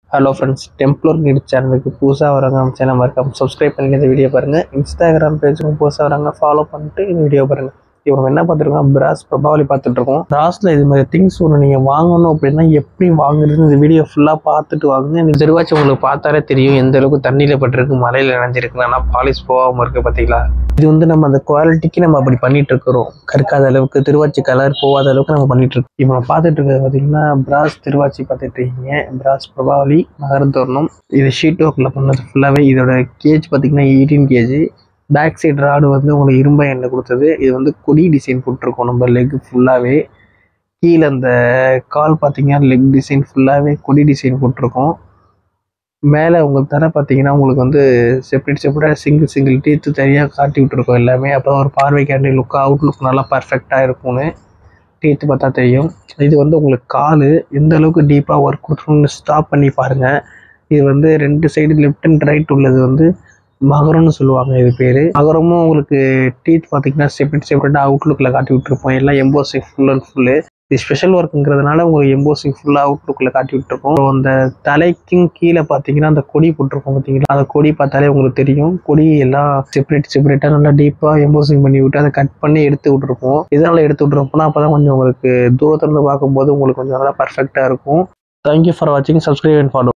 hello friends டெம்ப்ளோர் NEET சேனலுக்கு புதுசாக வரவங்க நம்ம சேனல் மறக்காம சப்ஸ்கிரைப் பண்ணி இந்த வீடியோ பாருங்கள் இன்ஸ்டாகிராம் பேஜுக்கும் புதுசாக வரவங்க ஃபாலோ பண்ணிட்டு இந்த வீடியோ பாருங்கள் இப்போ நம்ம என்ன பார்த்துருக்கோம் பிராஸ் பிரபாவலி பார்த்துட்டு இருக்கோம் பிராஸில் இது மாதிரி திங்ஸ் ஒன்று நீங்கள் வாங்கணும் அப்படின்னா எப்படி வாங்குறதுன்னு இந்த வீடியோ ஃபுல்லாக பார்த்துட்டு வாங்குங்க இந்த திருவாச்சி உங்களுக்கு பார்த்தாலே தெரியும் எந்த அளவுக்கு தண்ணியில் பட்டிருக்கு மலையில் நினைஞ்சிருக்கு ஆனால் பாலிஷ் போகாமல் இருக்குது பார்த்தீங்களா இது வந்து நம்ம அந்த குவாலிட்டிக்கு நம்ம அப்படி பண்ணிட்டு இருக்கிறோம் கற்காத அளவுக்கு திருவாச்சி கலர் போகாத அளவுக்கு நம்ம பண்ணிட்டு இருக்கோம் இப்போ நம்ம பார்த்துட்டு இருக்கிறது பார்த்தீங்கன்னா பிராஸ் திருவாச்சி பார்த்துட்டு இருக்கீங்க பிராஸ் பிரபாவலி மகரந்தோரணம் இது ஷீட் ஒர்க்கில் பண்ணது ஃபுல்லாகவே இதோட கேஜ் பார்த்தீங்கன்னா eighteen KG back side rod வந்து உங்களுக்கு இரும்பை எண்ணெய் கொடுத்தது இது வந்து கொடி டிசைன் போட்டிருக்கோம் நம்ம லெக் ஃபுல்லாகவே கீழே அந்த கால் பார்த்தீங்கன்னா லெக் டிசைன் ஃபுல்லாகவே கொடி டிசைன் போட்டிருக்கோம் மேலே உங்களுக்கு தர பார்த்தீங்கன்னா உங்களுக்கு வந்து செப்பரேட் செப்பரேட்டாக சிங்கிள் சிங்கிள் டீத்து தனியாக காட்டி விட்டுருக்கோம் எல்லாமே அப்போ ஒரு பார்வைக்காண்டி லுக் அவுட்லுக் நல்லா பர்ஃபெக்டாக இருக்கும்னு டீத்து பார்த்தா தெரியும் இது வந்து உங்களுக்கு கால் எந்த அளவுக்கு டீப்பாக ஒர்க் கொடுத்துருன்னு ஸ்டாப் பண்ணி பாருங்கள் இது வந்து ரெண்டு சைடு லெஃப்ட் அண்ட் ரைட் உள்ளது வந்து மகரம்னு சொல்லுவாங்க இது பேர் மகரமும் உங்களுக்கு டீத் பார்த்தீங்கன்னா செப்பரேட் செப்பரேட்டாக அவுட்லுக்கில் காட்டி விட்டுருப்போம் எல்லாம் எம்போசிங் ஃபுல் அண்ட் ஃபுல்லு இது ஸ்பெஷல் ஒர்க்குங்கிறதுனால உங்களுக்கு எம்போசிங் ஃபுல்லாக அவுட்லுக்கில் காட்டி விட்டுருக்கோம் அப்புறம் அந்த தலைக்கும் கீழே பார்த்தீங்கன்னா அந்த கொடி போட்டிருக்கோம் பார்த்தீங்களா அந்த கொடி பார்த்தாலே உங்களுக்கு தெரியும் கொடி எல்லாம் செப்பரேட் செப்பரேட்டாக நல்லா டீப்பாக எம்போசிங் பண்ணி விட்டு அதை கட் பண்ணி எடுத்து விட்டுருப்போம் இதனால் எடுத்து விட்டுருப்போம்னா அப்போ தான் கொஞ்சம் உங்களுக்கு தூரத்துலேருந்து பார்க்கும்போது உங்களுக்கு கொஞ்சம் நல்லா பர்ஃபெக்டாக இருக்கும் தேங்க்யூ ஃபார் வாட்சிங் சப்ஸ்கிரைப் அண்ட் ஃபாலோ